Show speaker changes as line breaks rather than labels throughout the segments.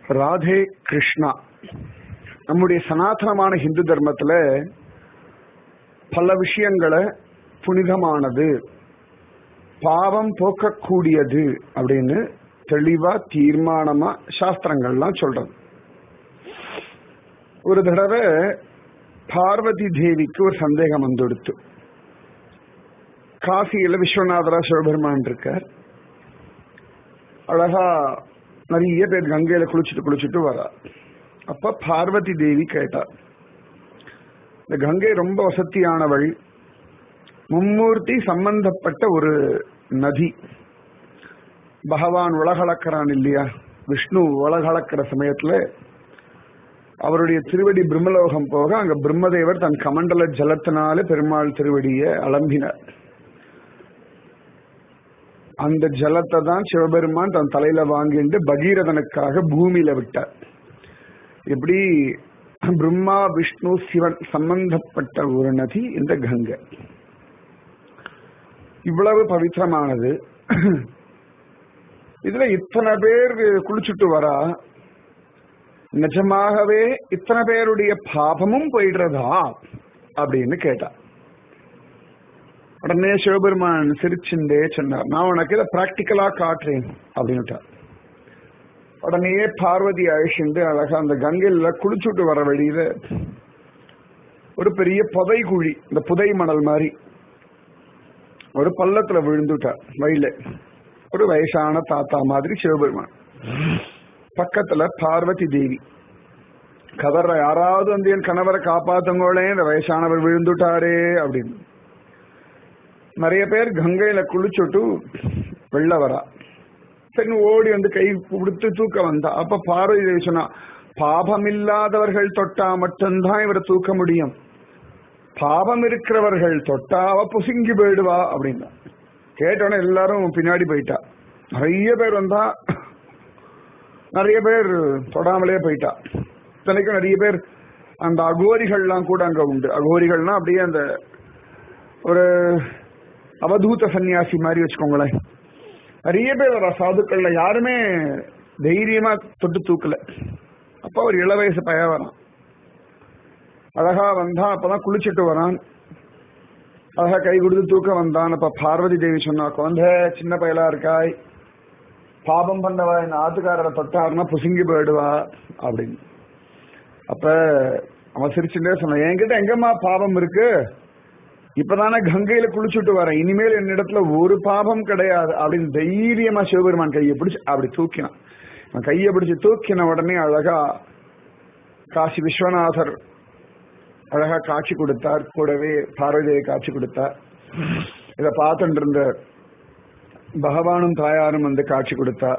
ராதே கிருஷ்ணா நம்முடைய சனாதனமான ஹிந்து தர்மத்துல பல விஷயங்களை புனிதமானது பாவம் போக்கக்கூடியது அப்படின்னு தெளிவா தீர்மானமா சாஸ்திரங்கள்லாம் சொல்றது ஒரு தடவை பார்வதி தேவிக்கு ஒரு சந்தேகம் வந்துடுத்து காசியில விஸ்வநாதரா சிவபெருமான் இருக்கார் அழகா நிறைய பேர் கங்கையில குளிச்சுட்டு குளிச்சுட்டு வரா அப்ப பார்வதி தேவி கேட்டார் இந்த கங்கை ரொம்ப வசதியானவள் மும்மூர்த்தி சம்பந்தப்பட்ட ஒரு நதி பகவான் உலகளக்கிறான் இல்லையா விஷ்ணு உலகளக்கிற சமயத்துல அவருடைய திருவடி பிரம்மலோகம் போக அங்க பிரம்மதேவர் தன் கமண்டல ஜலத்தினால பெருமாள் திருவடியை அலம்பினார் அந்த ஜலத்தை தான் சிவபெருமான் தன் தலையில வாங்கிட்டு பகீரதனுக்காக பூமியில விட்டார் எப்படி பிரம்மா விஷ்ணு சிவன் சம்பந்தப்பட்ட ஒரு நதி இந்த கங்கை இவ்வளவு பவித்திரமானது இதுல இத்தனை பேர் குளிச்சுட்டு வரா நிஜமாகவே இத்தனை பேருடைய பாபமும் போயிடுறதா அப்படின்னு கேட்டா உடனே சிவபெருமான் சிரிச்சுண்டே சொன்னார் நான் உனக்கு இதை பிராக்டிக்கலா காட்டுறேன் அப்படின்னுட்டார் உடனே பார்வதி அழிச்சுண்டு அழகா அந்த கங்கையில குளிச்சுட்டு வர வழியில ஒரு பெரிய புதை குழி இந்த புதை மணல் மாதிரி ஒரு பள்ளத்துல விழுந்துட்டார் வயல ஒரு வயசான தாத்தா மாதிரி சிவபெருமான் பக்கத்துல பார்வதி தேவி கதற யாராவது வந்து என் கணவரை காப்பாத்துங்களே இந்த வயசானவர் விழுந்துட்டாரே அப்படின்னு நிறைய பேர் கங்கையில குளிச்சுட்டு வெள்ள வரா பெண் ஓடி வந்து கை கொடுத்து தூக்க வந்தா அப்ப பார்வதி தேவி சொன்னா பாபம் இல்லாதவர்கள் தொட்டா மட்டும்தான் இவரை தூக்க முடியும் பாபம் இருக்கிறவர்கள் தொட்டாவ புசுங்கி போயிடுவா அப்படின்னா கேட்டோன்னே எல்லாரும் பின்னாடி போயிட்டா நிறைய பேர் வந்தா நிறைய பேர் தொடாமலே போயிட்டா இத்தனைக்கும் நிறைய பேர் அந்த அகோரிகள்லாம் கூட அங்க உண்டு அகோரிகள்னா அப்படியே அந்த ஒரு அவதூத சன்னியாசி மாதிரி வச்சுக்கோங்களேன் நிறைய பேர் வர சாதுக்கள்ல யாருமே தைரியமா தொட்டு தூக்கல அப்ப ஒரு இள வயசு பையன் வரான் அழகா வந்தான் அப்பதான் குளிச்சுட்டு வரான் அழகா கை கொடுத்து தூக்க வந்தான் அப்ப பார்வதி தேவி சொன்னா குழந்தை சின்ன பயலா இருக்காய் பாபம் பண்ணவா என் ஆத்துக்காரரை தொட்டாருன்னா புசுங்கி போயிடுவா அப்படின்னு அப்ப அவன் சிரிச்சுட்டே சொன்னான் என்கிட்ட எங்கம்மா பாவம் இருக்கு இப்பதானே கங்கையில குளிச்சுட்டு வரேன் இனிமேல் என்னிடத்துல ஒரு பாபம் கிடையாது அப்படின்னு தைரியமா சிவபெருமான் கையை பிடிச்சு அப்படி தூக்கினான் அவன் கையை பிடிச்சு தூக்கின உடனே அழகா காசி விஸ்வநாதர் அழகா காட்சி கொடுத்தார் கூடவே பார்வதியை காட்சி கொடுத்தார் இத பார்த்துட்டு இருந்த பகவானும் தாயாரும் வந்து காட்சி கொடுத்தார்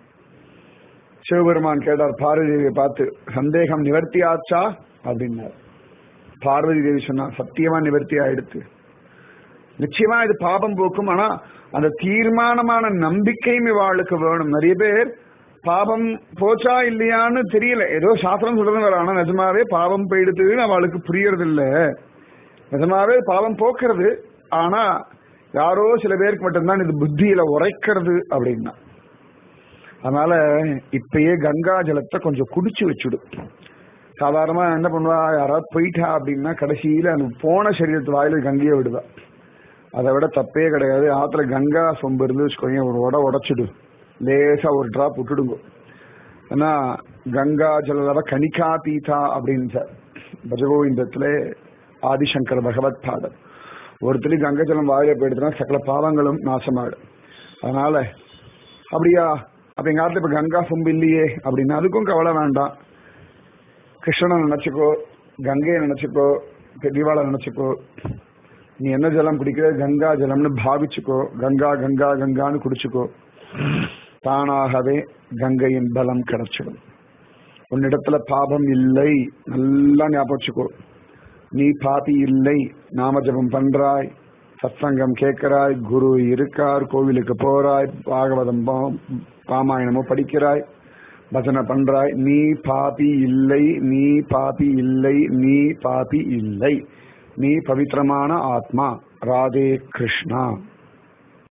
சிவபெருமான் கேட்டார் பார்வதியை பார்த்து சந்தேகம் நிவர்த்தி ஆச்சா அப்படின்னார் பார்வதி தேவி சொன்னா சத்தியமா நிவர்த்தி ஆயிடுத்து நிச்சயமா இது பாபம் போக்கும் ஆனா அந்த தீர்மானமான நம்பிக்கையும் இவாளுக்கு வேணும் நிறைய பேர் பாபம் போச்சா இல்லையான்னு தெரியல ஏதோ சாஸ்திரம் சொல்றது ஆனா நிஜமாவே பாவம் போயிடுதுன்னு அவளுக்கு புரியறது இல்ல நிஜமாவே பாவம் போக்குறது ஆனா யாரோ சில பேருக்கு மட்டும்தான் இது புத்தியில உரைக்கிறது அப்படின்னா அதனால இப்பயே கங்கா ஜலத்தை கொஞ்சம் குடிச்சு வச்சுடு சாதாரணமா என்ன பண்ணுவா யாராவது போயிட்டா அப்படின்னா கடைசியில அந்த போன சரீரத்து வாயில கங்கையை விடுவா அதை விட தப்பே கிடையாது ஆத்துல கங்கா சொம்பு இருந்து வச்சுக்கோங்க ஒரு உட உடச்சிடு லேசா ஒரு டிராப் விட்டுடுங்க ஏன்னா கங்கா ஜலதவ கணிகா பீதா அப்படின்னு சார் பஜகோவிந்தத்துல ஆதிசங்கர் பகவத் பாதர் ஒரு துளி கங்கை ஜலம் வாயில போயிடுதுன்னா சகல பாவங்களும் நாசமாடும் அதனால அப்படியா அப்ப எங்க ஆத்துல இப்ப கங்கா சொம்பு இல்லையே அப்படின்னா அதுக்கும் கவலை வேண்டாம் கிருஷ்ணனை நினைச்சுக்கோ கங்கையை நினைச்சுக்கோ பெரியவாளை நினைச்சுக்கோ நீ என்ன ஜலம் குடிக்கிற கங்கா ஜலம்னு பாவிச்சுக்கோ கங்கா கங்கா கங்கான்னு குடிச்சுக்கோ தானாகவே கங்கையின் பலம் கிடைச்சிடும் உன்னிடத்துல பாபம் இல்லை நல்லா ஞாபகம் வச்சுக்கோ நீ பாபி இல்லை நாம ஜபம் பண்றாய் சத்சங்கம் கேட்கிறாய் குரு இருக்கார் கோவிலுக்கு போறாய் பாகவதம் ராமாயணமோ படிக்கிறாய் பஜனை பண்றாய் நீ பாபி இல்லை நீ பாபி இல்லை நீ பாபி இல்லை நீ பவித்திரமான ஆத்மா ராதே கிருஷ்ணா